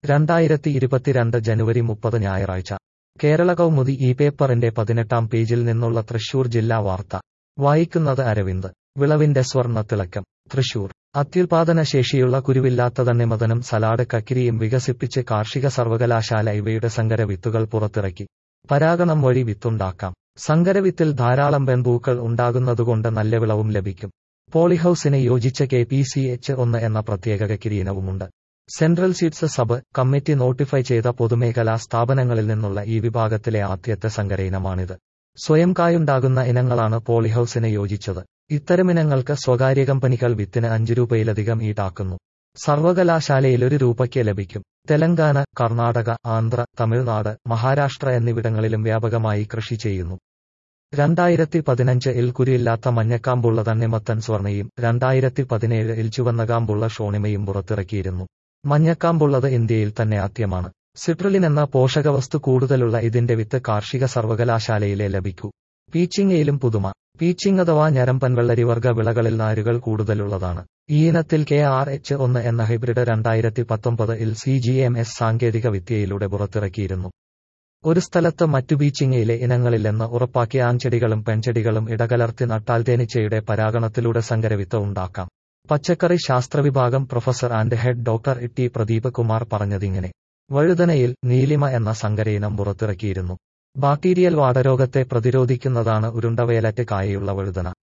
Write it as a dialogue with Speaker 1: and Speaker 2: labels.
Speaker 1: രണ്ടായിരത്തി ഇരുപത്തിരണ്ട് ജനുവരി മുപ്പത് ഞായറാഴ്ച കേരള കൗമുദി ഈ പേപ്പറിന്റെ പതിനെട്ടാം പേജിൽ നിന്നുള്ള തൃശൂർ ജില്ലാ വാർത്ത വായിക്കുന്നത് അരവിന്ദ് വിളവിന്റെ സ്വർണ്ണത്തിളക്കം തൃശൂർ അത്യുൽപാദന ശേഷിയുള്ള കുരുവില്ലാത്തതണ്ണിമതനും സലാഡ് കക്കിരിയും വികസിപ്പിച്ച് കാർഷിക സർവകലാശാല ഇവയുടെ സങ്കര വിത്തുകൾ പുറത്തിറക്കി പരാഗണം വഴി വിത്തുണ്ടാക്കാം സങ്കരവിത്തിൽ ധാരാളം പെൺപൂക്കൾ ഉണ്ടാകുന്നതുകൊണ്ട് നല്ല വിളവും ലഭിക്കും പോളിഹൌസിന് യോജിച്ച കെ പി സി എച്ച് ഒന്ന് എന്ന പ്രത്യേക കക്കിരി ഇനവുമുണ്ട് central seeds sub committee notify ചെയ്ത പൊതുമേഖലാ സ്ഥാപനങ്ങളിൽ നിന്നുള്ള ഈ വിഭാഗത്തിലെ ആദ്യത്തെ സങ്കര ഇനമാണിത് സ്വയം കായുണ്ടാകുന്ന ഇനങ്ങളാണ് പോളിഹൌസിന് യോജിച്ചത് ഇത്തരമിനങ്ങൾക്ക് സ്വകാര്യ കമ്പനികൾ വിത്തിന് അഞ്ചു രൂപയിലധികം ഈടാക്കുന്നു സർവകലാശാലയിൽ ഒരു രൂപയ്ക്ക് ലഭിക്കും തെലങ്കാന കർണാടക ആന്ധ്ര തമിഴ്നാട് മഹാരാഷ്ട്ര എന്നിവിടങ്ങളിലും വ്യാപകമായി കൃഷി ചെയ്യുന്നു രണ്ടായിരത്തി പതിനഞ്ച് ഇൽ കുരിയില്ലാത്ത മഞ്ഞക്കാമ്പുള്ള തണ്ണിമത്തൻ സ്വർണയും രണ്ടായിരത്തി പതിനേഴ് ഇൽ ചുവന്നകാമ്പുള്ള ഷോണിമയും പുറത്തിറക്കിയിരുന്നു മഞ്ഞക്കാമ്പുള്ളത് ഇന്ത്യയിൽ തന്നെ ആദ്യമാണ് സിട്രലിൻ എന്ന പോഷകവസ്തു കൂടുതലുള്ള ഇതിന്റെ വിത്ത് കാർഷിക സർവകലാശാലയിലെ ലഭിക്കൂ പീച്ചിങ്ങയിലും പുതുമ പീച്ചിങ് അഥവാ ഞരമ്പൻ വെള്ളരിവർഗ വിളകളിൽ നാരുകൾ കൂടുതലുള്ളതാണ് ഈ ഇനത്തിൽ കെ ആർ എച്ച് ഒന്ന് എന്ന ഹൈബ്രിഡ് രണ്ടായിരത്തി പത്തൊമ്പത് ഇൽ സി ജി എം എസ് സാങ്കേതിക വിദ്യയിലൂടെ പുറത്തിറക്കിയിരുന്നു ഒരു സ്ഥലത്ത് മറ്റു ബീച്ചിങ്ങയിലെ ഇനങ്ങളില്ലെന്ന് ഉറപ്പാക്കിയ ആൺചെടികളും പെൺചെടികളും ഇടകലർത്തി നട്ടാൽ തേനീച്ചയുടെ പരാഗണത്തിലൂടെ സങ്കരവിത്ത് ഉണ്ടാക്കാം പച്ചക്കറി ശാസ്ത്രവിഭാഗം professor and head doctor T Pradeep Kumar പറഞ്ഞതിങ്ങനെ വഴുതനയിൽ നീലിമ എന്ന സങ്കരയിനം പുറത്തിറക്കിയിരുന്നു ബാക്ടീരിയൽ വാടരോഗത്തെ പ്രതിരോധിക്കുന്നതാണ് ഉരുണ്ടവയലറ്റ് കായയുള്ള വഴുതന